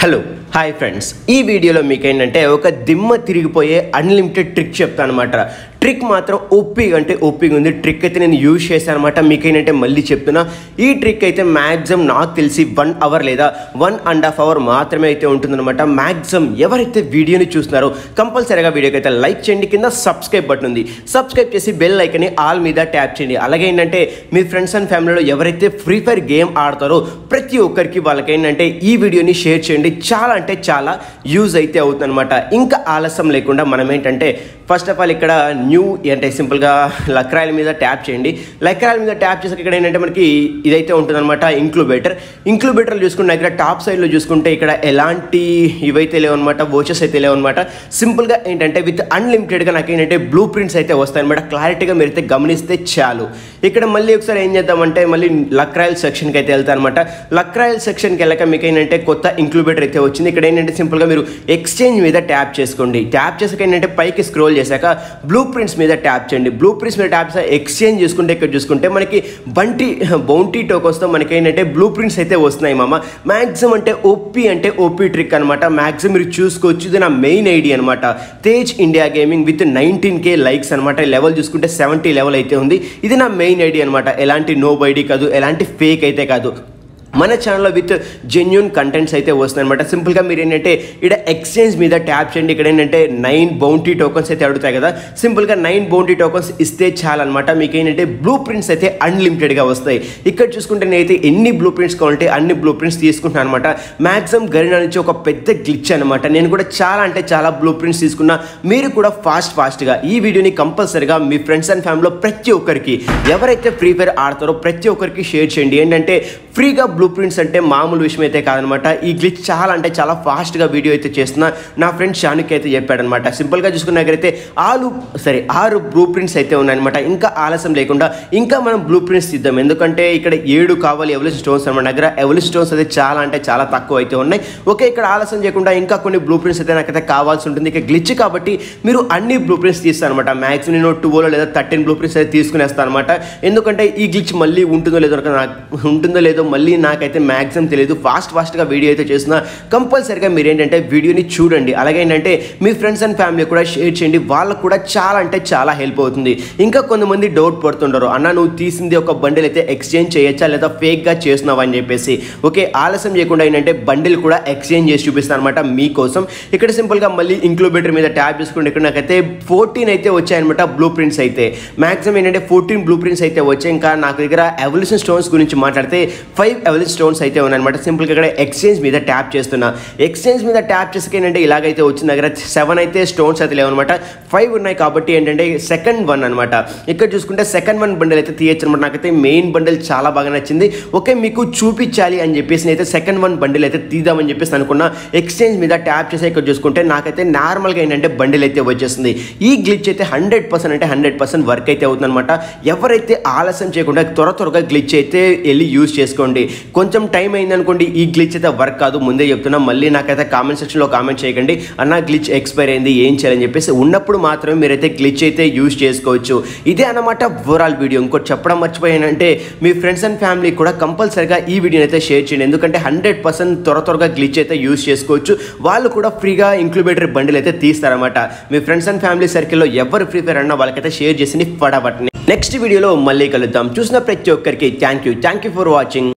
hello hi friends ఈ వీడియోలో మీకు ఏంటంటే ఒక దిమ్మ తిరిగిపోయే అన్లిమిటెడ్ ట్రిక్ చెప్తాను అనమాట ట్రిక్ మాత్రం ఒప్పిగా అంటే ఒప్పిగా ఉంది ట్రిక్ అయితే నేను యూజ్ చేశాను అనమాట మీకు ఏంటంటే మళ్ళీ చెప్తున్నా ఈ ట్రిక్ అయితే మ్యాక్సిమం నాకు తెలిసి వన్ అవర్ లేదా వన్ అండ్ హాఫ్ అవర్ మాత్రమే అయితే ఉంటుందన్నమాట మ్యాక్సిమం ఎవరైతే వీడియోని చూస్తున్నారో కంపల్సరీగా వీడియోకి అయితే లైక్ చేయండి కింద సబ్స్క్రైబ్ బటన్ ఉంది సబ్స్క్రైబ్ చేసి బెల్ ఐకని ఆల్ మీద ట్యాప్ చేయండి అలాగే ఏంటంటే మీ ఫ్రెండ్స్ అండ్ ఫ్యామిలీలో ఎవరైతే ఫ్రీ ఫైర్ గేమ్ ఆడతారో ప్రతి ఒక్కరికి వాళ్ళకి ఏంటంటే ఈ వీడియోని షేర్ చేయండి చాలా అంటే చాలా యూజ్ అయితే అవుతుందన్నమాట ఇంకా ఆలస్యం లేకుండా మనం ఏంటంటే ఫస్ట్ ఆఫ్ ఆల్ ఇక్కడ న్యూ అంటే సింపుల్గా లక్రాయిల మీద ట్యాప్ చేయండి లక్రాయిల మీద ట్యాప్ చేసాక ఇక్కడ ఏంటంటే మనకి ఇదైతే ఉంటుందన్నమాట ఇంక్లూబేటర్ ఇంక్లూబేటర్లు చూసుకుంటే ఇక్కడ టాప్ సైడ్లో చూసుకుంటే ఇక్కడ ఎలాంటి ఇవైతే లేవన్నమాట వోచెస్ అయితే లేవన్నమాట సింపుల్గా ఏంటంటే విత్ అన్లిమిటెడ్గా నాకు ఏంటంటే బ్లూ ప్రింట్స్ అయితే వస్తాయి అనమాట క్లారిటీగా మీరు అయితే గమనిస్తే చాలు ఇక్కడ మళ్ళీ ఒకసారి ఏం చేద్దామంటే మళ్ళీ లక్రాయిల్ సెక్షన్కి అయితే వెళ్తాను అనమాట లక్రాయిల్ సెక్షన్కి వెళ్ళక మీకు ఏంటంటే కొత్త ఇంక్లూబేటర్ అయితే వచ్చింది ఇక్కడ ఏంటంటే సింపుల్గా మీరు ఎక్స్చేంజ్ మీద ట్యాప్ చేసుకోండి ట్యాప్ చేసాక ఏంటంటే పైకి స్క్రోల్ చేశాక బ్లూ ప్రింట్స్ మీద ట్యాప్ చేయండి బ్లూ ప్రింట్స్ మీద ట్యాప్ చేసి ఎక్స్చేంజ్ చేసుకుంటే ఇక్కడ చూసుకుంటే మనకి బంటి బౌంటీ టోకన్స్తో మనకి ఏంటంటే బ్లూ ప్రింట్స్ అయితే వస్తున్నాయి మామ మ్యాక్సిమం అంటే ఓపీ అంటే ఓపీ ట్రిక్ అనమాట మ్యాక్సిమం మీరు చూసుకోవచ్చు ఇది నా మెయిన్ ఐడి అనమాట Tej India gaming with nineteen K likes అనమాట లెవెల్ చూసుకుంటే సెవెంటీ లెవెల్ అయితే ఉంది ఇది నా మెయిన్ ఐడి అనమాట ఎలాంటి నో ఐడి కాదు ఎలాంటి ఫేక్ అయితే కాదు మన ఛానల్లో విత్ జెన్యున్ కంటెంట్స్ అయితే వస్తున్నాయి అనమాట సింపుల్గా మీరు ఏంటంటే ఇక్కడ ఎక్స్చేంజ్ మీద ట్యాప్ చేయండి ఇక్కడ ఏంటంటే నైన్ బౌంటీ టోకన్స్ అయితే అడుగుతాయి కదా సింపుల్గా నైన్ బౌంటీ టోకన్స్ ఇస్తే చాలన్నమాట మీకు ఏంటంటే బ్లూ ప్రింట్స్ అయితే అన్లిమిటెడ్గా వస్తాయి ఇక్కడ చూసుకుంటే నేనైతే ఎన్ని బ్లూ ప్రింట్స్ కావాలంటే అన్ని బ్లూ ప్రింట్స్ తీసుకుంటాను అనమాట మ్యాక్సిమం గరిన నుంచి ఒక పెద్ద గ్లిచ్ అనమాట నేను కూడా చాలా అంటే చాలా బ్లూ ప్రింట్స్ తీసుకున్నా మీరు కూడా ఫాస్ట్ ఫాస్ట్గా ఈ వీడియోని కంపల్సరీగా మీ ఫ్రెండ్స్ అండ్ ఫ్యామిలీలో ప్రతి ఒక్కరికి ఎవరైతే ఫ్రీ ఫైర్ ఆడతారో ప్రతి ఒక్కరికి షేర్ చేయండి ఏంటంటే ఫ్రీగా బ్లూ ప్రింట్స్ అంటే మామూలు విషయం అయితే కాదనమాట ఈ గ్లిచ్ చాలా అంటే చాలా ఫాస్ట్గా వీడియో అయితే చేస్తున్నా నా ఫ్రెండ్ షానుకి అయితే చెప్పాడనమాట సింపుల్గా చూసుకున్నట్లయితే ఆరు సరే ఆరు బ్లూ ప్రింట్స్ అయితే ఉన్నాయన్నమాట ఇంకా ఆలస్యం లేకుండా ఇంకా మనం బ్లూ ప్రింట్స్ తీద్దాం ఎందుకంటే ఇక్కడ ఏడు కావాలి ఎవలి స్టోన్స్ అనమాట దగ్గర ఎవలి స్టోన్స్ అయితే చాలా అంటే చాలా తక్కువ అయితే ఉన్నాయి ఓకే ఇక్కడ ఆలస్యం చేయకుండా ఇంకా కొన్ని బ్లూ ప్రింట్స్ అయితే నాకైతే కావాల్సి ఉంటుంది ఇక గ్లిచ్ కాబట్టి మీరు అన్ని బ్లూ ప్రింట్స్ తీస్తాను అనమాట మ్యాక్సిమం నేను టూలో లేదా థర్టీన్ బ్లూ ప్రింట్స్ అయితే తీసుకునేస్తాను అనమాట ఎందుకంటే ఈ గ్లిచ్ మళ్ళీ ఉంటుందో లేదో నాకు ఉంటుందో లేదో మళ్ళీ నాకైతే మ్యాక్సిమం తెలియదు ఫాస్ట్ ఫాస్ట్గా వీడియో అయితే చేస్తున్నా కంపల్సరీగా మీరు ఏంటంటే వీడియోని చూడండి అలాగే ఏంటంటే మీ ఫ్రెండ్స్ అండ్ ఫ్యామిలీ కూడా షేర్ చేయండి వాళ్ళకు కూడా చాలా అంటే చాలా హెల్ప్ అవుతుంది ఇంకా కొంతమంది డౌట్ పడుతుంటారు అన్న నువ్వు తీసింది ఒక బండిల్ అయితే ఎక్స్చేంజ్ చేయొచ్చా లేదా ఫేక్గా చేస్తున్నావా అని చెప్పేసి ఓకే ఆలస్యం చేయకుండా ఏంటంటే బండిల్ కూడా ఎక్స్చేంజ్ చేసి చూపిస్తాను అనమాట మీకోసం ఇక్కడ సింపుల్గా మళ్ళీ ఇంక్లూబేటర్ మీద ట్యాప్ చేసుకుంటే ఇక్కడ నాకైతే ఫోర్టీన్ అయితే వచ్చాయన్నమాట బ్లూ ప్రింట్స్ అయితే మాక్సిమం ఏంటంటే ఫోర్టీన్ బ్లూ ప్రింట్స్ అయితే వచ్చాయి ఇంకా నాకు దగ్గర ఎవల్యూషన్ స్టోన్స్ గురించి మాట్లాడితే ఫైవ్ ఎవల్యూషన్ స్టోన్స్ అయితే ఉన్నాయన్నమాట సింపుల్గా ఇక్కడ ఎక్స్చేంజ్ మీద ట్యాప్ చేస్తున్నా ఎక్స్చేంజ్ మీద ట్యాప్ చేసాక ఏంటంటే ఇలాగైతే వచ్చిన దగ్గర సెవెన్ అయితే స్టోన్స్ అయితే లేవన్నమాట ఫైవ్ ఉన్నాయి కాబట్టి ఏంటంటే సెకండ్ వన్ అనమాట ఇక్కడ చూసుకుంటే సెకండ్ వన్ బండిల్ అయితే తీయచ్చు అనమాట నాకైతే మెయిన్ బండిల్ చాలా బాగా నచ్చింది ఓకే మీకు చూపించాలి అని చెప్పేసి నేనైతే సెకండ్ వన్ బండిల్ అయితే తీద్దామని చెప్పేసి అనుకున్నా ఎక్స్చేంజ్ మీద ట్యాప్ చేసి ఇక్కడ చూసుకుంటే నాకైతే నార్మల్గా ఏంటంటే బండిల్ అయితే వచ్చేస్తుంది ఈ గ్లిచ్ అయితే హండ్రెడ్ పర్సెంట్ అంటే హండ్రెడ్ పర్సెంట్ వర్క్ అయితే అవుతుందన్నమాట ఎవరైతే ఆలస్యం చేయకుండా త్వర త్వరగా గ్లిచ్ అయితే వెళ్ళి యూజ్ చేసుకోండి కొంచెం టైం అయిందనుకోండి ఈ గ్లిచ్ అయితే వర్క్ కాదు ముందే చెప్తున్నా మళ్ళీ నాకైతే కామెంట్ సెక్షన్లో కామెంట్ చేయకండి అన్న గ్లిచ్ ఎక్స్పైర్ అయింది ఏం చేయాలని చెప్పేసి ఉన్నప్పుడు మాత్రమే మీరైతే గ్లిచ్ అయితే యూజ్ చేసుకోవచ్చు ఇదే అన్నమాట ఓవరాల్ వీడియో ఇంకోటి చెప్పడం మర్చిపోయానంటే మీ ఫ్రెండ్స్ అండ్ ఫ్యామిలీ కూడా కంపల్సరిగా ఈ వీడియోని అయితే షేర్ చేయండి ఎందుకంటే హండ్రెడ్ పర్సెంట్ త్వర త్వరగా గ్లిచ్ అయితే యూజ్ చేసుకోవచ్చు వాళ్ళు కూడా ఫ్రీగా ఇంక్లూబేటరీ బండిల్ అయితే తీస్తారన్నమాట మీ ఫ్రెండ్స్ అండ్ ఫ్యామిలీ సర్కిల్లో ఎవరు ఫ్రీ ఫైర్ అన్నా వాళ్ళకైతే షేర్ చేసి ఫటాఫట్ని నెక్స్ట్ వీడియోలో మళ్ళీ కలుద్దాం చూసిన ప్రతి ఒక్కరికి thank you thank you for watching